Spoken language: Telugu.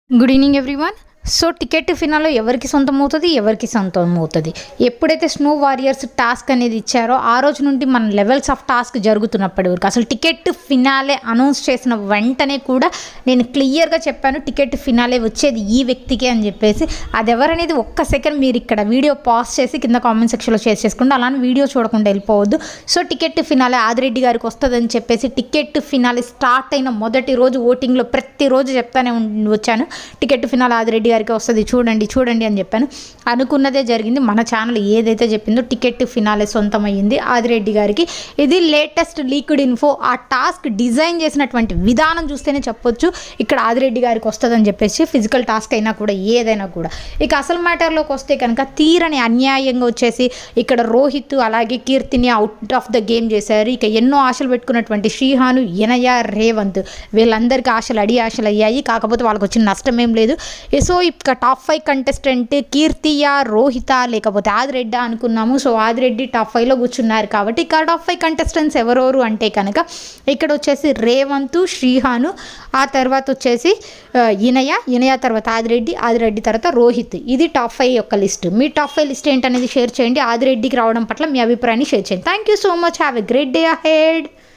good evening everyone so ticket finale ఎవరికి సొంతం అవుతుంది ఎవరికి సొంతం అవుతుంది ఎప్పుడైతే స్నో వారియర్స్ టాస్క్ అనేది ఇచ్చారో ఆ రోజు నుండి మన లెవెల్స్ ఆఫ్ టాస్క్ జరుగుతున్నప్పటి వరకు అసలు టికెట్ ఫినాలే అనౌన్స్ చేసిన వెంటనే కూడా నేను క్లియర్గా చెప్పాను టికెట్ ఫినాలే వచ్చేది ఈ వ్యక్తికే అని చెప్పేసి అది ఎవరనేది ఒక్క సెకండ్ మీరు ఇక్కడ వీడియో పాజ్ చేసి కింద కామెంట్ సెక్షన్లో షేర్ చేసుకోండి అలానే వీడియో చూడకుండా వెళ్ళిపోవద్దు సో టికెట్ ఫినాలే ఆదిరెడ్డి గారికి వస్తుందని చెప్పేసి టికెట్ ఫినాలే స్టార్ట్ అయిన మొదటి రోజు ఓటింగ్లో ప్రతిరోజు చెప్తానే ఉం- వచ్చాను టికెట్ ఫినాల్ ఆదిరెడ్డి గారికి వస్తుంది చూడండి చూడండి అని చెప్పాను అనుకున్నదే జరిగింది మన ఛానల్ ఏదైతే చెప్పిందో టికెట్ ఫినాలే సొంతమైంది ఆదిరెడ్డి గారికి ఇది లేటెస్ట్ లీక్డ్ ఇన్ఫో ఆ టాస్క్ డిజైన్ చేసినటువంటి విధానం చూస్తేనే చెప్పొచ్చు ఇక్కడ ఆదిరెడ్డి గారికి వస్తుందని చెప్పేసి ఫిజికల్ టాస్క్ అయినా కూడా ఏదైనా కూడా ఇక అసలు మ్యాటర్లోకి వస్తే కనుక తీరని అన్యాయంగా వచ్చేసి ఇక్కడ రోహిత్ అలాగే కీర్తిని అవుట్ ఆఫ్ ద గేమ్ చేశారు ఇక ఎన్నో ఆశలు పెట్టుకున్నటువంటి శ్రీహాను ఎనయ రేవంత్ వీళ్ళందరికీ ఆశలు అడి ఆశలు అయ్యాయి కాకపోతే వాళ్ళకి వచ్చిన నష్టం ఏం లేదు ఏ సో ఇక టాప్ ఫైవ్ కంటెస్టెంట్ కీర్తియా రోహిత లేకపోతే ఆదిరెడ్డి అనుకున్నాము సో ఆదిరెడ్డి టాప్ ఫైవ్లో కూర్చున్నారు కాబట్టి ఇక టాప్ ఫైవ్ కంటెస్టెంట్స్ ఎవరెవరు అంటే కనుక ఇక్కడ వచ్చేసి రేవంత్ శ్రీహాను ఆ తర్వాత వచ్చేసి ఆ, ఇనయ ఇనయ తర్వాత ఆదిరెడ్డి ఆదిరెడ్డి తర్వాత రోహిత్ ఇది టాప్ ఫైవ్ యొక్క లిస్ట్ మీ టాప్ ఫైవ్ లిస్ట్ ఏంటనేది షేర్ చేయండి ఆదిరెడ్డికి రావడం పట్ల మీ అభిప్రాయాన్ని షేర్ చేయండి thank you so much have a great day ahead